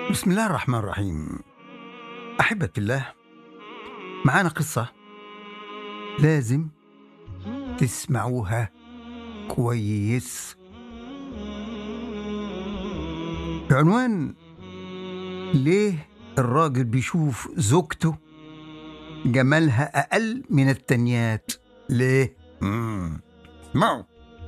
بسم الله الرحمن الرحيم أحبة الله معانا قصة لازم تسمعوها كويس بعنوان ليه الراجل بيشوف زوجته جمالها أقل من التانيات ليه؟ مم. اسمعوا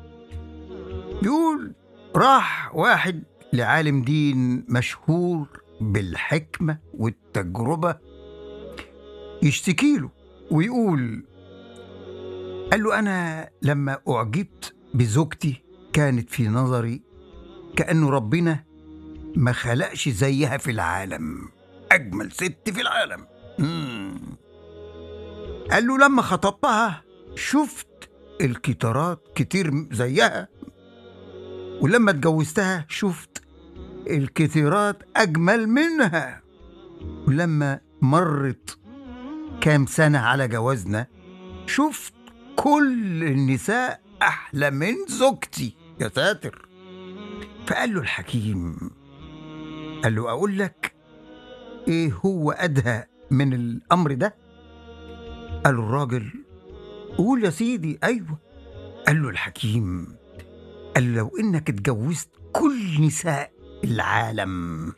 يقول راح واحد لعالم دين مشهور بالحكمة والتجربة يشتكي له ويقول قال له أنا لما أعجبت بزوجتي كانت في نظري كأنه ربنا ما خلقش زيها في العالم أجمل ست في العالم مم. قال له لما خطبتها شفت الكتارات كتير زيها ولما اتجوزتها شفت الكتيرات أجمل منها ولما مرت كام سنة على جوازنا شفت كل النساء أحلى من زوجتي يا ساتر فقال له الحكيم قال له أقول لك إيه هو أدهى من الأمر ده قال له الراجل قول يا سيدي أيوة قال له الحكيم قال له لو إنك اتجوزت كل نساء العالم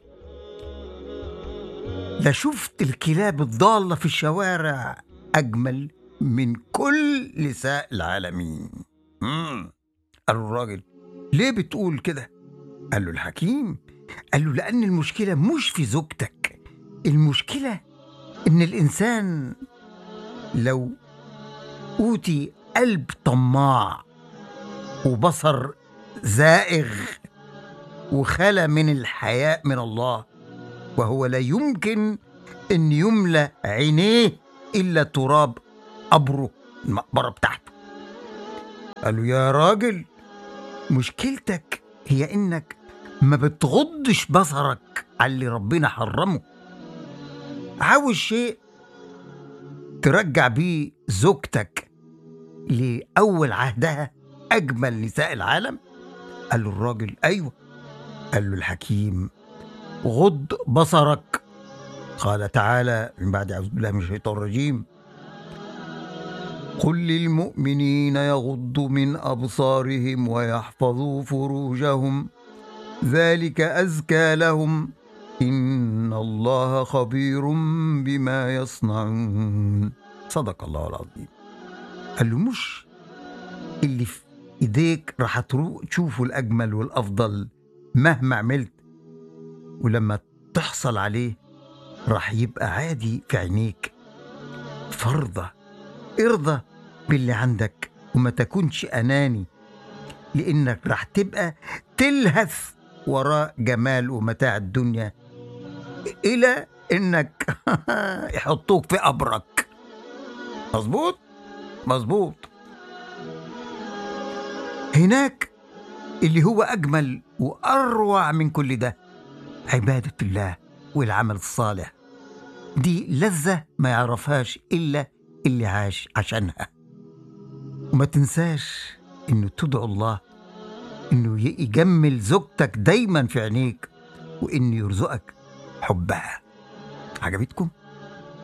لشفت الكلاب الضالة في الشوارع أجمل من كل نساء العالمين مم. قال له الراجل ليه بتقول كده قال له الحكيم قال له لأن المشكلة مش في زوجتك المشكلة إن الإنسان لو أوتي قلب طماع وبصر زائغ وخلى من الحياء من الله وهو لا يمكن أن يملى عينيه إلا تراب قبره المقبرة بتاعته قال له يا راجل مشكلتك هي إنك ما بتغضش بصرك على اللي ربنا حرمه عاوز شيء ترجع بيه زوجتك لأول عهدها أجمل نساء العالم قال له الراجل أيوة قال له الحكيم غض بصرك قال تعالى من بعد أعوذ بالله من الشيطان الرجيم قل للمؤمنين يغضوا من أبصارهم ويحفظوا فروجهم ذلك أزكى لهم إن الله خبير بما يصنعون صدق الله العظيم قال له مش اللي في ايديك راح تروح تشوفه الاجمل والافضل مهما عملت ولما تحصل عليه راح يبقى عادي في عينيك فرضى ارضى باللي عندك وما تكونش اناني لانك راح تبقى تلهث وراء جمال ومتاع الدنيا الى انك يحطوك في قبرك مظبوط مظبوط هناك اللي هو أجمل وأروع من كل ده عبادة الله والعمل الصالح دي لذة ما يعرفهاش إلا اللي عاش عشانها وما تنساش إنه تدعو الله إنه ي- يجمل زوجتك دايما في عينيك وإنه يرزقك حبها عجبتكم؟